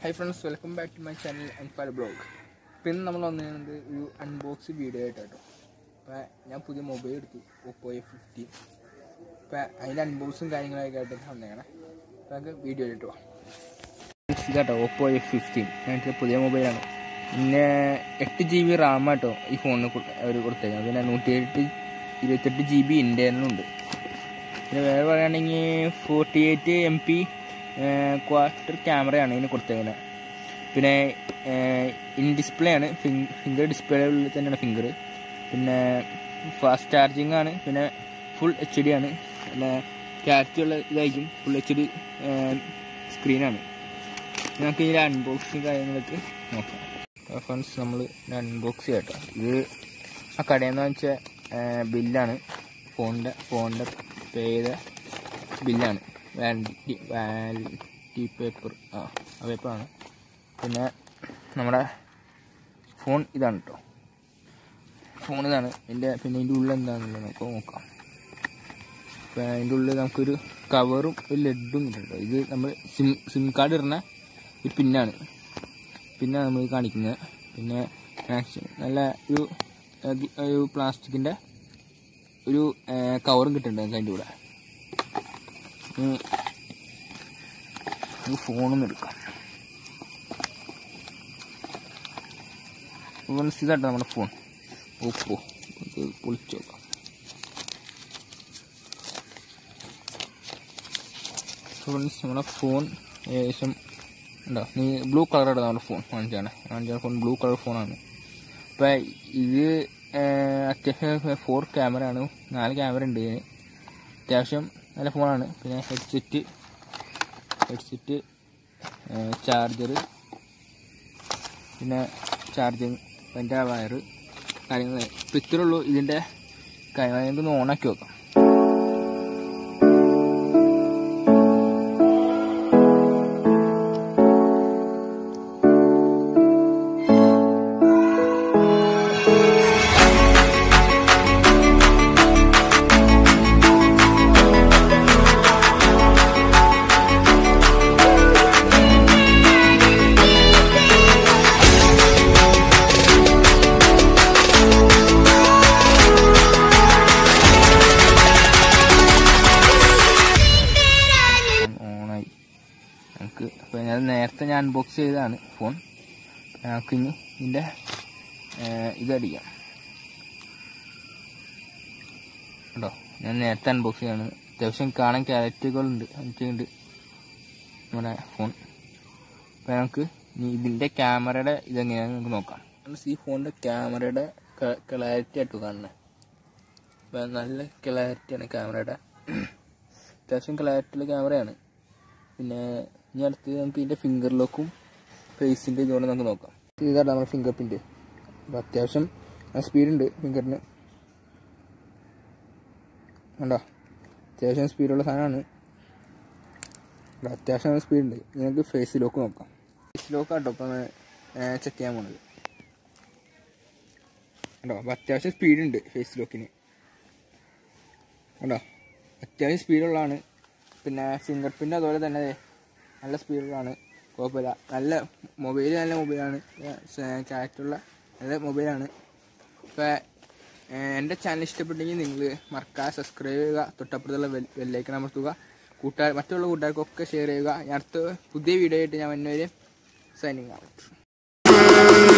high friends welcome back to my channel എൻഫാൽ blog ഇപ്പം ഇന്ന് നമ്മൾ വന്നിരുന്നത് ഒരു അൺബോക്സ് വീഡിയോ ആയിട്ട് കേട്ടോ അപ്പം ഞാൻ പുതിയ മൊബൈൽ എടുത്തു ഒപ്പോ എ ഫിഫ്റ്റീൻ അപ്പം അതിൻ്റെ അൺബോക്സും കാര്യങ്ങളൊക്കെ ആയിട്ട് വന്നേക്കണേ അപ്പം നമുക്ക് വീഡിയോ ഇട്ട് പോവാം ഇതാട്ടോ ഒപ്പോ എ ഫിഫ്റ്റീൻ ഞാനിട്ട് പുതിയ മൊബൈലാണ് പിന്നെ എട്ട് ജി ബി റാം ആട്ടോ ഈ ഫോണിന് അവർ കൊടുത്തേക്കുന്നത് പിന്നെ നൂറ്റി എട്ട് ഇരുപത്തെട്ട് ജി ബി ഇൻറ്റേർണലുണ്ട് പിന്നെ വേറെ പറയുകയാണെങ്കിൽ forty eight M P quarter ക്യാമറയാണ് ഇതിന് കൊടുത്തേക്കുന്നത് പിന്നെ ഇൻ ഡിസ്പ്ലേ ആണ് ഫിംഗർ ഡിസ്പ്ലേ ഉള്ളിൽ തന്നെയാണ് ഫിംഗർ പിന്നെ ഫാസ്റ്റ് ചാർജിങ് ആണ് പിന്നെ ഫുൾ എച്ച് ഡി ആണ് പിന്നെ ക്ലാരിറ്റി ഉള്ള ഇതായിരിക്കും ഫുൾ എച്ച് ഡി സ്ക്രീനാണ് നമുക്ക് ഇതിൻ്റെ അൺബോക്സിങ് കാര്യങ്ങളൊക്കെ നോക്കാം ഫ്രണ്ട്സ് നമ്മൾ അൺബോക്സ് ചെയ്യട്ടോ ഇത് ആ കടയിൽ നിന്ന് വെച്ച ബില്ലാണ് ഫോണിൻ്റെ ഫോണിൻ്റെ പേ ചെയ്ത ബില്ലാണ് വാലിഡിറ്റി വാലിഡിറ്റി പേപ്പർ ആ ആ പേപ്പറാണ് പിന്നെ നമ്മുടെ ഫോൺ ഇതാണ് കേട്ടോ ഫോൺ ഇതാണ് ഇതിൻ്റെ പിന്നെ ഇതിൻ്റെ ഉള്ളിൽ എന്താണെന്നുള്ളത് നമുക്ക് നോക്കാം അപ്പോൾ അതിൻ്റെ ഉള്ളിൽ നമുക്കൊരു കവറും ഒരു ലെഡും കിട്ടുന്നുണ്ട് ഇത് നമ്മൾ സിം സിം കാർഡ് ഇടുന്ന ഈ പിന്നാണ് പിന്നെ നമ്മൾ കാണിക്കുന്നത് പിന്നെ മാക്സിമം നല്ല ഒരു ഒരു പ്ലാസ്റ്റിക്കിൻ്റെ ഒരു കവറും കിട്ടുന്നുണ്ട് നമുക്ക് അതിൻ്റെ കൂടെ ഫോണൊന്നും എടുക്കാം ഇതാട്ടോ നമ്മുടെ ഫോൺ ഓപ്പോ പൊളിച്ചു നോക്കാം ഫ്രണ്ട്സ് നമ്മുടെ ഫോൺ ഏകദേശം ഉണ്ടോ നീ ബ്ലൂ കളറാണ് നമ്മുടെ ഫോൺ വാങ്ങിച്ചാണ് വാങ്ങിച്ച ഫോൺ ബ്ലൂ കളർ ഫോണാണ് അപ്പം ഇത് അത്യാവശ്യം ഫോർ ക്യാമറ ആണ് നാല് ക്യാമറ ഉണ്ട് ഇതിന് അത്യാവശ്യം നല്ല ഫോണാണ് പിന്നെ ഹെഡ്സെറ്റ് ഹെഡ്സെറ്റ് ചാർജർ പിന്നെ ചാർജിങ് അതിൻ്റെ വയർ കാര്യങ്ങൾ ഇപ്പം ഇത്രേ ഉള്ളൂ ഇതിൻ്റെ കാര്യങ്ങൾ നമുക്കൊന്ന് ഓണാക്കി നോക്കാം ഓണായി നമുക്ക് അപ്പോൾ ഞാൻ നേരത്തെ ഞാൻ അൺബോക്സ് ചെയ്തതാണ് ഫോൺ നമുക്ക് ഇനി ഇതിൻ്റെ ഇതടിക്കാം കേട്ടോ ഞാൻ നേരത്തെ അൺബോക്സ് ചെയ്യാണ് അത്യാവശ്യം കാണാൻ ക്യാരറ്റുകളുണ്ട് ഉണ്ട് നമ്മുടെ ഫോൺ അപ്പോൾ നമുക്ക് ഇനി ഇതിൻ്റെ ക്യാമറയുടെ ഇതെങ്ങനെയാണെന്ന് നമുക്ക് നോക്കാം ഈ ഫോണിൻ്റെ ക്യാമറയുടെ ക്ലാരിറ്റി ആയിട്ട് കാണുന്നത് അപ്പോൾ നല്ല ക്ലാരിറ്റിയാണ് ക്യാമറയുടെ അത്യാവശ്യം ക്ലാരിറ്റിയുള്ള ക്യാമറയാണ് പിന്നെ ഇനി അടുത്ത് നമുക്ക് ഇതിൻ്റെ ഫിംഗർ ലോക്കും ഫേസിൻ്റെ ഇതുകൊണ്ട് നമുക്ക് നോക്കാം ഇതാണ് നമ്മുടെ ഫിംഗർ പ്രിൻ്റ് അപ്പോൾ അത്യാവശ്യം സ്പീഡുണ്ട് ഫിംഗറിന് ഉണ്ടോ അത്യാവശ്യം സ്പീഡുള്ള സാധനമാണ് ഇവിടെ അത്യാവശ്യം സ്പീഡുണ്ട് നമുക്ക് ഫേസ് ലോക്ക് നോക്കാം ഫേസ് ലോക്ക് ആട്ടോ ഇപ്പം ചെക്ക് ചെയ്യാൻ പോണത് ഉണ്ടോ അപ്പോൾ അത്യാവശ്യം സ്പീഡുണ്ട് ഫേസ് ലോക്കിന് ഉണ്ടോ അത്യാവശ്യം സ്പീഡുള്ളതാണ് പിന്നെ ഫിംഗർ പ്രിൻ്റ് അതുപോലെ തന്നെ നല്ല സ്പീഡുള്ളതാണ് കുഴപ്പമില്ല നല്ല മൊബൈൽ നല്ല മൊബൈലാണ് ക്യാരറ്റുള്ള നല്ല മൊബൈലാണ് ഇപ്പോൾ എൻ്റെ ചാനൽ ഇഷ്ടപ്പെട്ടെങ്കിൽ നിങ്ങൾ മറക്കാതെ സബ്സ്ക്രൈബ് ചെയ്യുക തൊട്ടപ്പുറത്തുള്ള ബെല്ലൈക്കൺ അമർത്തുക കൂട്ടുകാർ മറ്റുള്ള കൂട്ടുകാർക്കൊക്കെ ഷെയർ ചെയ്യുക ഞാൻ അടുത്ത പുതിയ വീഡിയോ ആയിട്ട് ഞാൻ വന്നവരെ സൈനിങ് ഔട്ട്